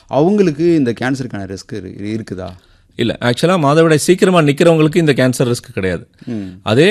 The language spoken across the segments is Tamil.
அவங்களுக்கு இந்த கேன்சருக்கான ரிஸ்க் இருக்குதா இல்லை ஆக்சுவலாக மாதவிடாய் சீக்கிரமாக நிற்கிறவங்களுக்கு இந்த கேன்சர் ரிஸ்க் கிடையாது அதே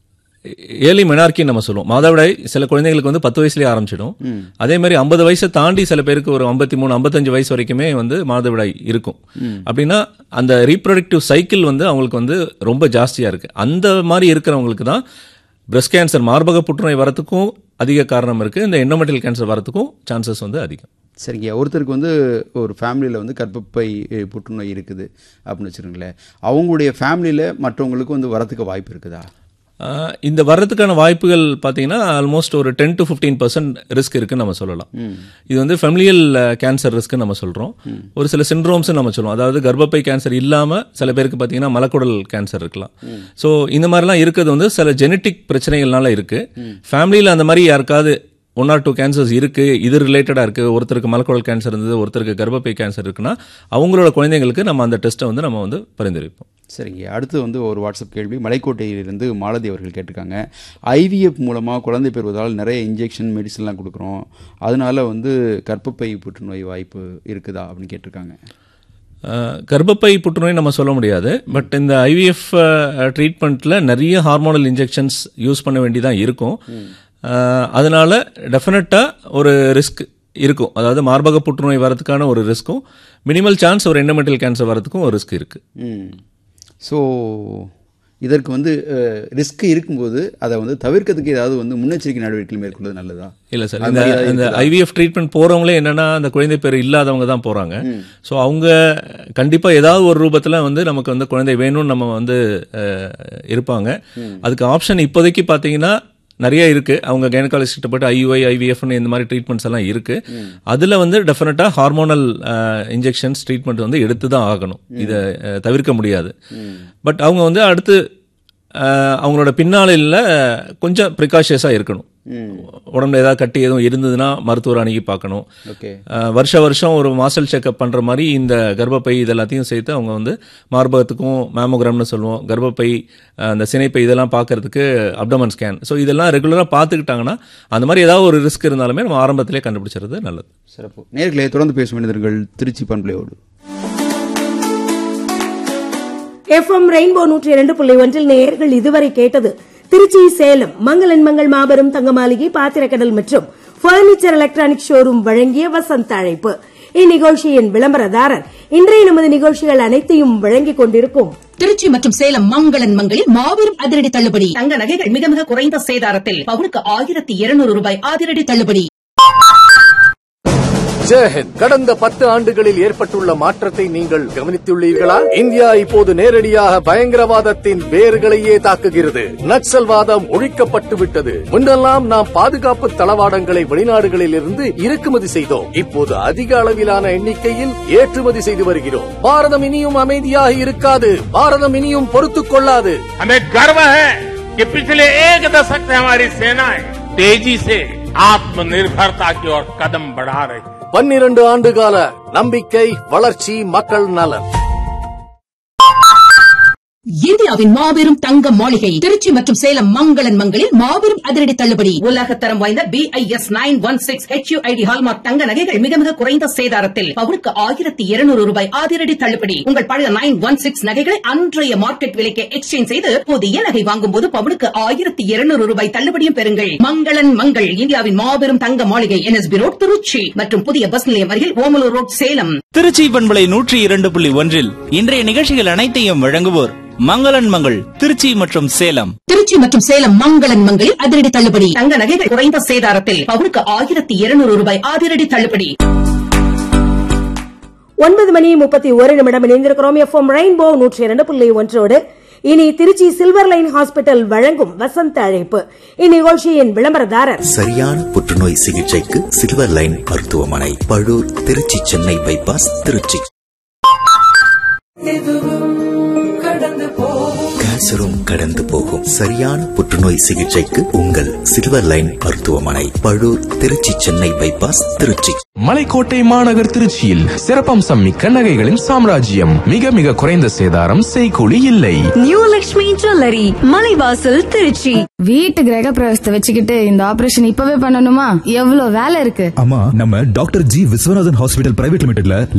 ஏர்லி மெனார்க்கி நம்ம சொல்லுவோம் மாதவிடாய் சில குழந்தைங்களுக்கு வந்து பத்து வயசுலயே ஆரம்பிச்சிடும் அதே மாதிரி ஐம்பது வயசை தாண்டி சில பேருக்கு ஒரு ஐம்பத்தி மூணு ஐம்பத்தஞ்சு வயசு வரைக்குமே வந்து மாதவிடாய் இருக்கும் அப்படின்னா அந்த ரீப்ரொடக்டிவ் சைக்கிள் வந்து அவங்களுக்கு வந்து ரொம்ப ஜாஸ்தியா இருக்கு அந்த மாதிரி இருக்கிறவங்களுக்கு தான் பிரஸ்ட் கேன்சர் மார்பக புற்றுநோய் வரத்துக்கும் அதிக காரணம் இருக்கு இந்த எண்டோமெட்டல் கேன்சர் வரத்துக்கும் சான்சஸ் வந்து அதிகம் சரிங்க ஒருத்தருக்கு வந்து ஒரு ஃபேமிலியில் வந்து கர்ப்பப்பை அஹ், புற்றுநோய் இருக்குது அப்படின்னு வச்சுருங்களேன் அவங்களுடைய ஃபேமிலியில் மற்றவங்களுக்கும் வந்து வரத்துக்கு வாய்ப்பு இருக்குதா ஆஹ் இந்த வர்றதுக்கான வாய்ப்புகள் பார்த்தீங்கன்னா ஆல்மோஸ்ட் ஒரு ten to fifteen percent risk இருக்குன்னு நம்ம சொல்லலாம் இது வந்து ஃபெமிலியல் கேன்சர் ரிஸ்க் நம்ம சொல்றோம் ஒரு சில சிண்ட்ரோம்ஸ் நம்ம சொல்லுவோம் அதாவது கர்ப்பப்பை கேன்சர் இல்லாம சில பேருக்கு பார்த்தீங்கன்னா மலக்குடல் கேன்சர் இருக்கலாம் ஸோ இந்த மாதிரிலாம் இருக்கிறது வந்து சில ஜெனட்டிக் பிரச்சனைகள்னால இருக்கு ஃபேமிலியில் அந்த மாதிரி யாருக்காவது ஒன் ஆர் டூ கேன்சர்ஸ் இருக்கு இது ரிலேட்டடா இருக்கு ஒருத்தருக்கு மலக்குடல் கேன்சர் இருந்தது ஒருத்தருக்கு கர்ப்பப்பை கேன்சர் இருக்குன்னா அவங்களோட குழந்தைங்களுக்கு நம்ம அந்த டெஸ்ட்டை வந்து நம்ம வந்து பரிந்துரைப்போம் சரிங்க அடுத்து வந்து ஒரு வாட்ஸ்அப் கேள்வி மலைக்கோட்டையிலிருந்து மாலதி அவர்கள் கேட்டிருக்காங்க ஐவிஎஃப் மூலமாக குழந்தை பெறுவதால் நிறைய இன்ஜெக்ஷன் மெடிசன்லாம் கொடுக்குறோம் அதனால வந்து கர்ப்பப்பை புற்றுநோய் வாய்ப்பு இருக்குதா அப்படின்னு கேட்டிருக்காங்க அஹ், கர்ப்பப்பை புற்றுநோய் நம்ம சொல்ல முடியாது பட் இந்த ஐவிஎஃப் ட்ரீட்மெண்ட்டில் நிறைய ஹார்மோனல் இன்ஜெக்ஷன்ஸ் யூஸ் பண்ண வேண்டியதான் இருக்கும் அஹ், அதனால டெஃபினட்டாக ஒரு ரிஸ்க் இருக்கும் அதாவது மார்பக புற்றுநோய் வரதுக்கான ஒரு ரிஸ்க்கும் மினிமல் சான்ஸ் ஒரு எண்டமெண்டல் கேன்சர் வரதுக்கும் ஒரு ரிஸ்க் இருக்கு ம் ஸோ இதற்கு வந்து ரிஸ்க் இருக்கும்போது அதை வந்து தவிர்க்கிறதுக்கு ஏதாவது வந்து முன்னெச்சரிக்கை நடவடிக்கைகள் மேற்கொள்வது நல்லதா இல்ல சார் இந்த இந்த ஐவிஎஃப் ட்ரீட்மெண்ட் போறவங்களே என்னன்னா அந்த குழந்தை பேர் இல்லாதவங்க தான் போறாங்க ஸோ அவங்க கண்டிப்பா ஏதாவது ஒரு ரூபத்துல வந்து நமக்கு வந்து குழந்தை வேணும்னு நம்ம வந்து அஹ், இருப்பாங்க அதுக்கு ஆப்ஷன் இப்போதைக்கு பாத்தீங்கன்னா நிறைய இருக்கு அவங்க கைனகாலஜிஸ்ட் கிட்ட போட்டு ஐயுஐ ஐவிஎஃப்னு இந்த மாதிரி ட்ரீட்மெண்ட்ஸ் எல்லாம் இருக்கு அதுல வந்து டெஃபினட்டா ஹார்மோனல் இன்ஜெக்ஷன்ஸ் ட்ரீட்மெண்ட் வந்து எடுத்து தான் ஆகணும் இதை அஹ், தவிர்க்க முடியாது பட் அவங்க வந்து அடுத்து அஹ், அவங்களோட பின்னாளில் கொஞ்சம் ப்ரிகாஷியஸாக இருக்கணும் உடம்புல ஏதாவது கட்டி எதுவும் இருந்ததுன்னா மருத்துவர் அணுகி பார்க்கணும் ஓகே அஹ், வருஷ வருஷம் ஒரு மாசல் செக்அப் பண்ற மாதிரி இந்த கர்ப்பப்பை இது எல்லாத்தையும் சேர்த்து அவங்க வந்து மார்பகத்துக்கும் மேமோகிராம்னு சொல்லுவோம் கர்ப்பப்பை அஹ், அந்த சினைப்பை இதெல்லாம் பார்க்கறதுக்கு அப்டமன் ஸ்கேன் ஸோ இதெல்லாம் ரெகுலராக பார்த்துக்கிட்டாங்கன்னா அந்த மாதிரி ஏதாவது ஒரு ரிஸ்க் இருந்தாலுமே நம்ம ஆரம்பத்திலே கண்டுபிடிச்சிறது நல்லது சிறப்பு நேர்களே தொடர்ந்து பேசும் மனிதர்கள் திருச்சி பண்பலையோடு எஃப்எம் ரெயின்போ நூற்றி இரண்டு புள்ளி ஒன்றில் நேயர்கள் இதுவரை கேட்டது திருச்சி சேலம் மங்களன் மங்கள் மாபெரும் தங்க மாளிகை பாத்திரக்கடல் மற்றும் பர்னிச்சர் எலக்ட்ரானிக் ஷோரூம் வழங்கிய வசந்த அழைப்பு இந்நிகழ்ச்சியின் விளம்பரதாரர் இன்றைய நமது நிகழ்ச்சிகள் அனைத்தையும் வழங்கிக் கொண்டிருக்கும் திருச்சி மற்றும் சேலம் மங்களன் மங்களில் மாபெரும் அதிரடி தள்ளுபடி தங்க நகைகள் மிக மிக குறைந்த சேதாரத்தில் பவுனுக்கு ஆயிரத்தி இருநூறு ரூபாய் அதிரடி தள்ளுபடி ஜெயஹிந்த் கடந்த பத்து ஆண்டுகளில் ஏற்பட்டுள்ள மாற்றத்தை நீங்கள் கவனித்துள்ளீர்களா இந்தியா இப்போது நேரடியாக பயங்கரவாதத்தின் வேர்களையே தாக்குகிறது நக்சல்வாதம் ஒழிக்கப்பட்டு விட்டது முன்னெல்லாம் நாம் பாதுகாப்பு தளவாடங்களை வெளிநாடுகளில் இருந்து இறக்குமதி செய்தோம் இப்போது அதிக அளவிலான எண்ணிக்கையில் ஏற்றுமதி செய்து வருகிறோம் பாரதம் இனியும் அமைதியாக இருக்காது பாரதம் இனியும் பொறுத்துக் கொள்ளாது हमें गर्व है कि पिछले एक दशक से हमारी सेनाएं तेजी से आत्मनिर्भरता की ओर कदम बढ़ा रही है பன்னிரண்டு ஆண்டுகால நம்பிக்கை வளர்ச்சி மக்கள் நலன் இந்தியாவின் மாபெரும் தங்க மாளிகை திருச்சி மற்றும் சேலம் மங்களன் மங்களில் மாபெரும் அதிரடி தள்ளுபடி உலகத்தரம் வாய்ந்த B I S nine one six HUID hallmark தங்க நகைகள் மிக மிக குறைந்த சேதாரத்தில் பவுனுக்கு ஆயிரத்தி இருநூறு ரூபாய் அதிரடி தள்ளுபடி உங்கள் பழைய நைன் ஒன் சிக்ஸ் நகைகளை அன்றைய மார்க்கெட் விலைக்கு எக்ஸ்சேஞ்ச் செய்து புதிய நகை வாங்கும் போது பவுனுக்கு ஆயிரத்தி இருநூறு ரூபாய் தள்ளுபடியும் பெறுங்கள் மங்களன் மங்கள் இந்தியாவின் மாபெரும் தங்க மாளிகை என்எஸ்பி ரோட் திருச்சி மற்றும் புதிய பஸ் நிலையம் அருகில் ஓமலூர் ரோட் சேலம் திருச்சி பண்பலை நூற்றி இரண்டு புள்ளி ஒன்றில் இன்றைய நிகழ்ச்சிகள் அனைத்தையும் வழங்குவோர் மங்களன் மங்கள் திருச்சி மற்றும் சேலம் திருச்சி மற்றும் சேலம் மங்களன் மங்களில் அதிரடி தள்ளுபடி தங்க நகைகள் குறைந்த சேதாரத்தில் பவுனுக்கு ஆயிரத்தி இருநூறு ரூபாய் அதிரடி தள்ளுபடி ஒன்பது மணி முப்பத்தி ஒரு நிமிடம் இணைந்திருக்கிறோம் எஃப்எம் ரெயின்போ நூற்றி இரண்டு புள்ளி ஒன்றோடு இனி திருச்சி சில்வர் லைன் ஹாஸ்பிட்டல் வழங்கும் வசந்த அழைப்பு இந்நிகழ்ச்சியின் விளம்பரதாரர் சரியான புற்றுநோய் சிகிச்சைக்கு சில்வர் லைன் மருத்துவமனை பழூர் திருச்சி சென்னை பைபாஸ் திருச்சி கேன்சரும் கடந்து போகும் சரியான புற்றுநோய் சிகிச்சைக்கு உங்கள் சில்வர் லைன் மருத்துவமனை பழூர் திருச்சி சென்னை பைபாஸ் திருச்சி மலைக்கோட்டை மாநகர் திருச்சியில் சிறப்பம்சம் மிக்க நகைகளின் சாம்ராஜ்யம் மிக மிக குறைந்த சேதாரம் செய்கூலி இல்லை நியூ லக்ஷ்மி ஜுவல்லரி மலைவாசல் திருச்சி வீட்டு கிரக பிரவேசத்தை வச்சுக்கிட்டு இந்த ஆபரேஷன் இப்பவே பண்ணணுமா எவ்வளவு வேலை இருக்கு ஆமா நம்ம doctor G Viswanathan hospital private லிமிடெட்ல